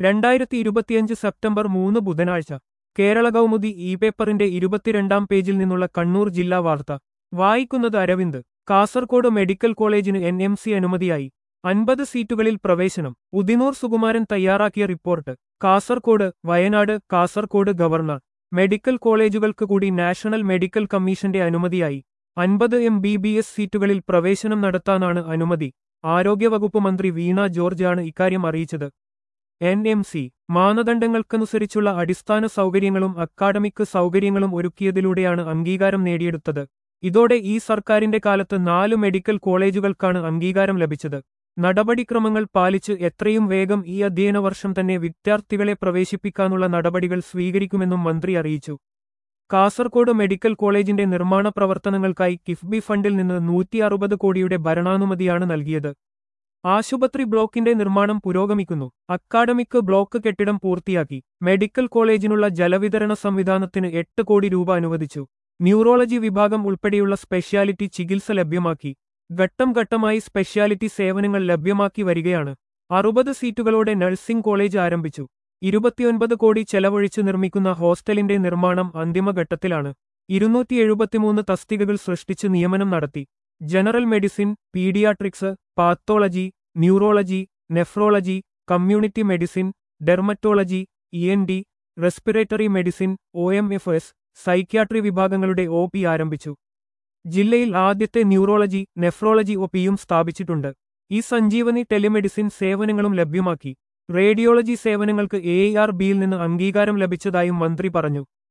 രണ്ടായിരത്തി ഇരുപത്തിയഞ്ച് സെപ്റ്റംബർ മൂന്ന് ബുധനാഴ്ച കേരള കൗമുദി ഇ പേപ്പറിന്റെ ഇരുപത്തിരണ്ടാം പേജിൽ നിന്നുള്ള കണ്ണൂർ ജില്ലാ വാർത്ത വായിക്കുന്നത് അരവിന്ദ് കാസർകോട് മെഡിക്കൽ കോളേജിന് എൻ എം സി അനുമതിയായി അൻപത് സീറ്റുകളിൽ പ്രവേശനം ഉദിനൂർ സുകുമാരൻ തയ്യാറാക്കിയ report Kasaragod Wayanad Kasaragod governor medical കോളേജുകൾക്ക് കൂടി നാഷണൽ മെഡിക്കൽ കമ്മീഷന്റെ അനുമതിയായി അൻപത് എം ബി ബി എസ് സീറ്റുകളിൽ പ്രവേശനം നടത്താനാണ് അനുമതി ആരോഗ്യവകുപ്പ് മന്ത്രി വീണ ജോർജാണ് ഇക്കാര്യം അറിയിച്ചത് എൻ എം സി മാനദണ്ഡങ്ങൾക്കനുസരിച്ചുള്ള അടിസ്ഥാന സൗകര്യങ്ങളും അക്കാഡമിക് സൗകര്യങ്ങളും ഒരുക്കിയതിലൂടെയാണ് അംഗീകാരം നേടിയെടുത്തത് ഇതോടെ ഈ സർക്കാരിന്റെ കാലത്ത് നാല് മെഡിക്കൽ കോളേജുകൾക്കാണ് അംഗീകാരം ലഭിച്ചത് നടപടിക്രമങ്ങൾ പാലിച്ച് എത്രയും വേഗം ഈ അധ്യയന വർഷം തന്നെ വിദ്യാർത്ഥികളെ പ്രവേശിപ്പിക്കാനുള്ള നടപടികൾ സ്വീകരിക്കുമെന്നും മന്ത്രി അറിയിച്ചു കാസർകോട് മെഡിക്കൽ കോളേജിന്റെ നിർമ്മാണ പ്രവർത്തനങ്ങൾക്കായി കിഫ്ബി ഫണ്ടിൽ നിന്ന് നൂറ്റി അറുപത് കോടിയുടെ ഭരണാനുമതിയാണ് നൽകിയത് ആശുപത്രി ബ്ലോക്കിന്റെ നിർമ്മാണം പുരോഗമിക്കുന്നു അക്കാഡമിക് ബ്ലോക്ക് കെട്ടിടം പൂർത്തിയാക്കി മെഡിക്കൽ കോളേജിനുള്ള ജലവിതരണ സംവിധാനത്തിന് എട്ട് കോടി രൂപ അനുവദിച്ചു ന്യൂറോളജി വിഭാഗം ഉൾപ്പെടെയുള്ള സ്പെഷ്യാലിറ്റി ചികിത്സ ലഭ്യമാക്കി ഘട്ടം ഘട്ടമായി സ്പെഷ്യാലിറ്റി സേവനങ്ങൾ ലഭ്യമാക്കി വരികയാണ് അറുപത് സീറ്റുകളോടെ നഴ്സിംഗ് കോളേജ് ആരംഭിച്ചു ഇരുപത്തിയൊൻപത് കോടി ചെലവഴിച്ച് നിർമ്മിക്കുന്ന ഹോസ്റ്റലിന്റെ നിർമ്മാണം അന്തിമഘട്ടത്തിലാണ് ഇരുന്നൂറ്റി എഴുപത്തിമൂന്ന് തസ്തികകൾ സൃഷ്ടിച്ച് നിയമനം നടത്തി general medicine paediatrics pathology neurology nephrology community medicine dermatology E N T respiratory medicine O M F S psychiatry വിഭാഗങ്ങളുടെ ഒ പി ആരംഭിച്ചു ജില്ലയിൽ ആദ്യത്തെ ന്യൂറോളജി നെഫ്രോളജി ഒ പിയും സ്ഥാപിച്ചിട്ടുണ്ട് ഈ സഞ്ജീവനി ടെലിമെഡിസിൻ സേവനങ്ങളും ലഭ്യമാക്കി റേഡിയോളജി സേവനങ്ങൾക്ക് എ ആർ ബിയിൽ നിന്ന് അംഗീകാരം ലഭിച്ചതായും മന്ത്രി പറഞ്ഞു